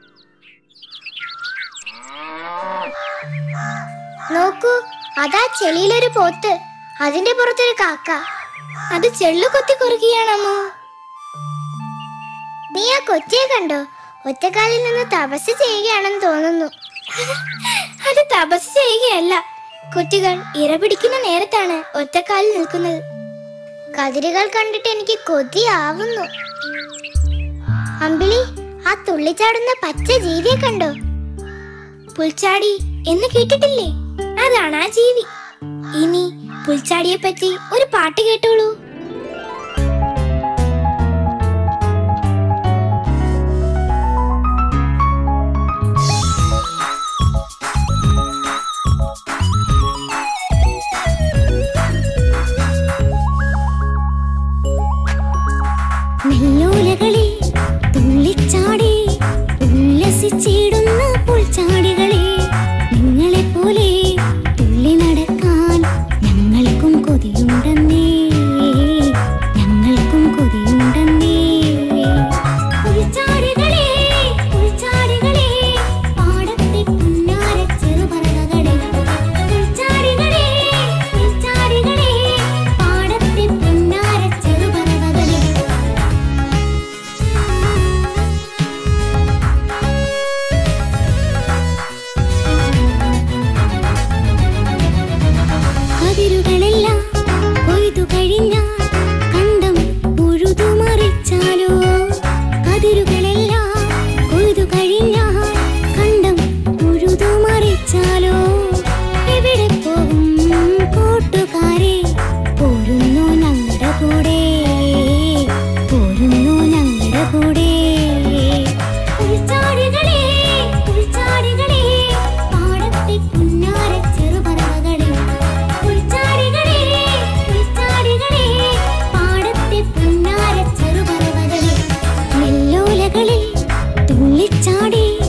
നോക്കൂ അതാ ചെളിയിലൊരു പോത്ത് അതിന്റെ പുറത്തൊരു കാക്ക അത് ചെള്ളു കൊത്തി കുറുകിയാണമ്മോ നീ ആ കൊച്ചിയെ കണ്ടോ ഒറ്റക്കാലിൽ നിന്ന് തപസ് ചെയ്യുകയാണെന്ന് തോന്നുന്നു അത് തപസ് ചെയ്യുകയല്ല കുട്ടികൾ ഇര പിടിക്കുന്ന നേരത്താണ് ഒറ്റക്കാലിൽ നിൽക്കുന്നത് കതിരുകൾ കണ്ടിട്ട് എനിക്ക് കൊതിയാവുന്നു അമ്പിളി ആ തുള്ളിച്ചാടുന്ന പച്ച ജീവിയെ കണ്ടോ പുൽച്ചാടി എന്ന് കേട്ടിട്ടില്ലേ അതാണ് ആ ജീവി ഇനി പുൽച്ചാടിയെ പറ്റി ഒരു പാട്ട് കേട്ടോളൂ നെല്ലോലകളിൽ തുള്ളിച്ചാടി ഉല്ലസിച്ചിടുന്ന പുൽച്ചാടികളെ നിങ്ങളെ പോലെ തുള്ളി നടക്കാൻ ഞങ്ങൾക്കും കൊതിയുണ്ടെന്നേ ഞങ്ങൾക്കും കൊതിയുണ്ടെന്നേ പുൽച്ചാടികളെ പുൽച്ചാടികളെ പാടത്തെ പുന്നാര ചെറുപറവകളെ പുൽച്ചാടികളെ പുൽച്ചാടികളെ പാടത്തെ പുന്നാര ചെറുപറവകളെ കതിരുകളെല്ലാം കൊയ്തു കഴിഞ്ഞാൽ കണ്ടം ഉഴുതു മറിച്ചാലോ കതിരുകളെല്ലാം കൊയ്തു കഴിഞ്ഞാൽ കണ്ടം ഉഴുതു മറിച്ചാലോ എവിടെ പോകും കൂട്ടുകാരെ പോരുന്നു ഞങ്ങളുടെ കൂടെ പോരുന്നു ഞങ്ങളുടെ കൂടെ പുൽച്ചാടികളെ പുൽച്ചാടികളെ പാടത്തെ പുന്നാര ചെറുപറവകളെ പുൽച്ചാടികളെ പുൽച്ചാടികളെ പാടത്തെ പുന്നാര ചെറുപറവകളെ നെല്ലോലകളിൽ തുള്ളിച്ചാടി